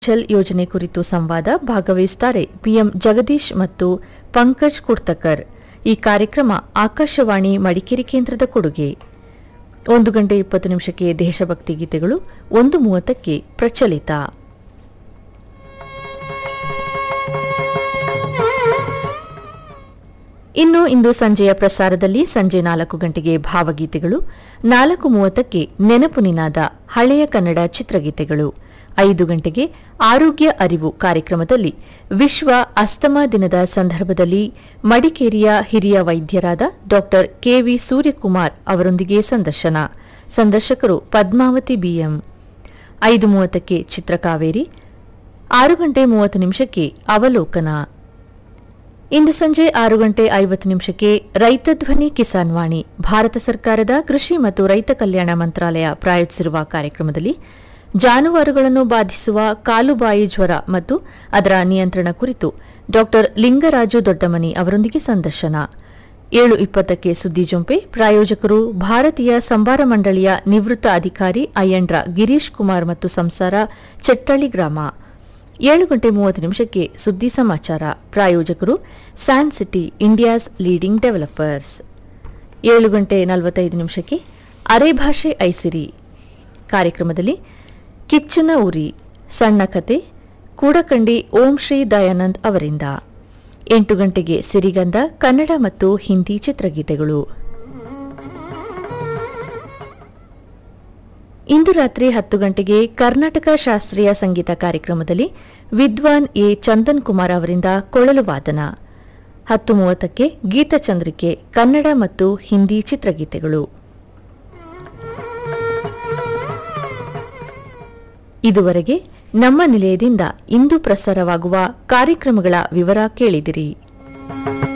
ಜಲ್ ಯೋಜನೆ ಕುರಿತು ಸಂವಾದ ಭಾಗವಹಿಸುತ್ತಾರೆ ಪಿಎಂ ಜಗದೀಶ್ ಮತ್ತು ಪಂಕಜ್ ಕುಡ್ತಕರ್ ಈ ಕಾರ್ಯಕ್ರಮ ಆಕಾಶವಾಣಿ ಮಡಿಕೇರಿ ಕೇಂದ್ರದ ಕೊಡುಗೆ ಒಂದು ಗಂಟೆ ಇಪ್ಪತ್ತು ನಿಮಿಷಕ್ಕೆ ದೇಶಭಕ್ತಿ ಗೀತೆಗಳು ಒಂದು ಮೂವತ್ತಕ್ಕೆ ಪ್ರಚಲಿತ ಇನ್ನು ಇಂದು ಸಂಜೆಯ ಪ್ರಸಾರದಲ್ಲಿ ಸಂಜೆ ನಾಲ್ಕು ಗಂಟೆಗೆ ಭಾವಗೀತೆಗಳು ನಾಲ್ಕು ಮೂವತ್ತಕ್ಕೆ ನೆನಪು ನಿನಾದ ಹಳೆಯ ಕನ್ನಡ ಚಿತ್ರಗೀತೆಗಳು ಐದು ಗಂಟೆಗೆ ಆರೋಗ್ಯ ಅರಿವು ಕಾರ್ಯಕ್ರಮದಲ್ಲಿ ವಿಶ್ವ ಅಸ್ತಮಾ ದಿನದ ಸಂದರ್ಭದಲ್ಲಿ ಮಡಿಕೇರಿಯ ಹಿರಿಯ ವೈದ್ಯರಾದ ಡಾ ಕೆವಿ ಸೂರ್ಯಕುಮಾರ್ ಅವರೊಂದಿಗೆ ಸಂದರ್ಶನ ಸಂದರ್ಶಕರು ಪದ್ಮಾವತಿ ಬಿಎಂ ಐದು ಮೂವತ್ತಕ್ಕೆ ಚಿತ್ರಕಾವೇರಿ ಆರು ಗಂಟೆ ಮೂವತ್ತು ನಿಮಿಷಕ್ಕೆ ಅವಲೋಕನ ಇಂದು ಸಂಜೆ ಆರು ಗಂಟೆ ಐವತ್ತು ನಿಮಿಷಕ್ಕೆ ರೈತ ಧ್ವನಿ ಕಿಸಾನ್ ವಾಣಿ ಭಾರತ ಸರ್ಕಾರದ ಕೃಷಿ ಮತ್ತು ರೈತ ಕಲ್ಯಾಣ ಮಂತ್ರಾಲಯ ಪ್ರಾಯೋಜಿಸಿರುವ ಕಾರ್ಯಕ್ರಮದಲ್ಲಿ ಜಾನುವಾರುಗಳನ್ನು ಬಾಧಿಸುವ ಕಾಲುಬಾಯಿ ಜ್ವರ ಮತ್ತು ಅದರ ನಿಯಂತ್ರಣ ಕುರಿತು ಡಾ ಲಿಂಗರಾಜು ದೊಡ್ಡಮನಿ ಅವರೊಂದಿಗೆ ಸಂದರ್ಶನ ಏಳು ಇಪ್ಪತ್ತಕ್ಕೆ ಸುದ್ದಿ ಜೊಂಪೆ ಪ್ರಾಯೋಜಕರು ಭಾರತೀಯ ಸಂಬಾರ ಮಂಡಳಿಯ ನಿವೃತ್ತ ಅಧಿಕಾರಿ ಅಯ್ಯಂಡ್ರ ಗಿರೀಶ್ ಕುಮಾರ್ ಮತ್ತು ಸಂಸಾರ ಚೆಟ್ಟಳ್ಳಿ ಗ್ರಾಮ ಏಳು ಗಂಟೆ ಮೂವತ್ತು ನಿಮಿಷಕ್ಕೆ ಸುದ್ದಿ ಸಮಾಚಾರ ಪ್ರಾಯೋಜಕರು San City India's leading developers ಏಳು ಗಂಟೆ ನಲವತ್ತೈದು ನಿಮಿಷಕ್ಕೆ ಅರೆಭಾಷೆ ಐಸಿರಿ ಕಾರ್ಯಕ್ರಮದಲ್ಲಿ ಕಿಚ್ಚನ ಉರಿ ಸಣ್ಣ ಕತೆ ಕೂಡಕಂಡಿ ಓಂ ಶ್ರೀ ದಯಾನಂದ್ ಅವರಿಂದ ಎಂಟು ಗಂಟೆಗೆ ಸಿರಿಗಂಧ ಕನ್ನಡ ಮತ್ತು ಹಿಂದಿ ಚಿತ್ರಗೀತೆಗಳು ಇಂದು ರಾತ್ರಿ ಹತ್ತು ಗಂಟೆಗೆ ಕರ್ನಾಟಕ ಶಾಸ್ತ್ರೀಯ ಸಂಗೀತ ಕಾರ್ಯಕ್ರಮದಲ್ಲಿ ವಿದ್ವಾನ್ ಎ ಚಂದನ್ ಕುಮಾರ್ ಅವರಿಂದ ಕೊಳಲು ವಾದನ ಹತ್ತು ಮೂವತ್ತಕ್ಕೆ ಗೀತಚಂದ್ರಿಕೆ ಕನ್ನಡ ಮತ್ತು ಹಿಂದಿ ಚಿತ್ರಗೀತೆಗಳು ಇದುವರೆಗೆ ನಮ್ಮ ನಿಲಯದಿಂದ ಇಂದು ಪ್ರಸಾರವಾಗುವ ಕಾರ್ಯಕ್ರಮಗಳ ವಿವರ ಕೇಳಿದಿರಿ